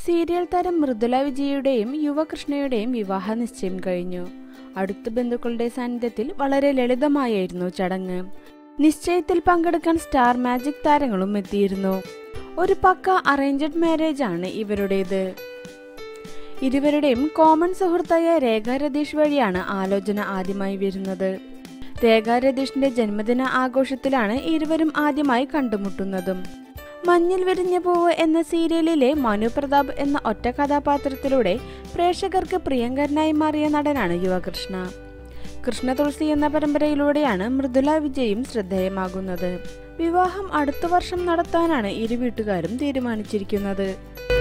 serial താരം മൃദുല വിജയുടെയും യുവകൃഷ്ണയുടെയും വിവാഹ നിശ്ചയം കഴിഞ്ഞു അടുത്ത ബന്ധുക്കളുടെ സാന്നിധ്യത്തിൽ വളരെ ലളിതമായിരുന്നു ചടങ്ങ് നിശ്ചയത്തിൽ പങ്കെടുക്കാൻ സ്റ്റാർ മാജിക് താരങ്ങളും എത്തിയിരുന്നു ഒരു പക്ക അറേഞ്ച്ഡ് മാരേജ് ആണ് ഇവരുടേത് ഇരുവരുടെയും കോമൺ സുഹൃത്തായ രേഖ രതീഷ് വഴിയാണ് ആലോചന ആദ്യമായി വരുന്നത് രേഖ രതീഷിന്റെ ജന്മദിന ആഘോഷത്തിലാണ് ഇരുവരും ആദ്യമായി കണ്ടുമുട്ടുന്നതും മഞ്ഞിൽ വിരിഞ്ഞ പൂവ് എന്ന സീരിയലിലെ മനു പ്രതാപ് എന്ന ഒറ്റ കഥാപാത്രത്തിലൂടെ പ്രേക്ഷകർക്ക് പ്രിയങ്കരനായി മാറിയ നടനാണ് യുവകൃഷ്ണ കൃഷ്ണ തുളസി എന്ന പരമ്പരയിലൂടെയാണ് മൃദുല വിജയും ശ്രദ്ധേയമാകുന്നത് വിവാഹം അടുത്ത വർഷം നടത്താനാണ് ഇരു വീട്ടുകാരും തീരുമാനിച്ചിരിക്കുന്നത്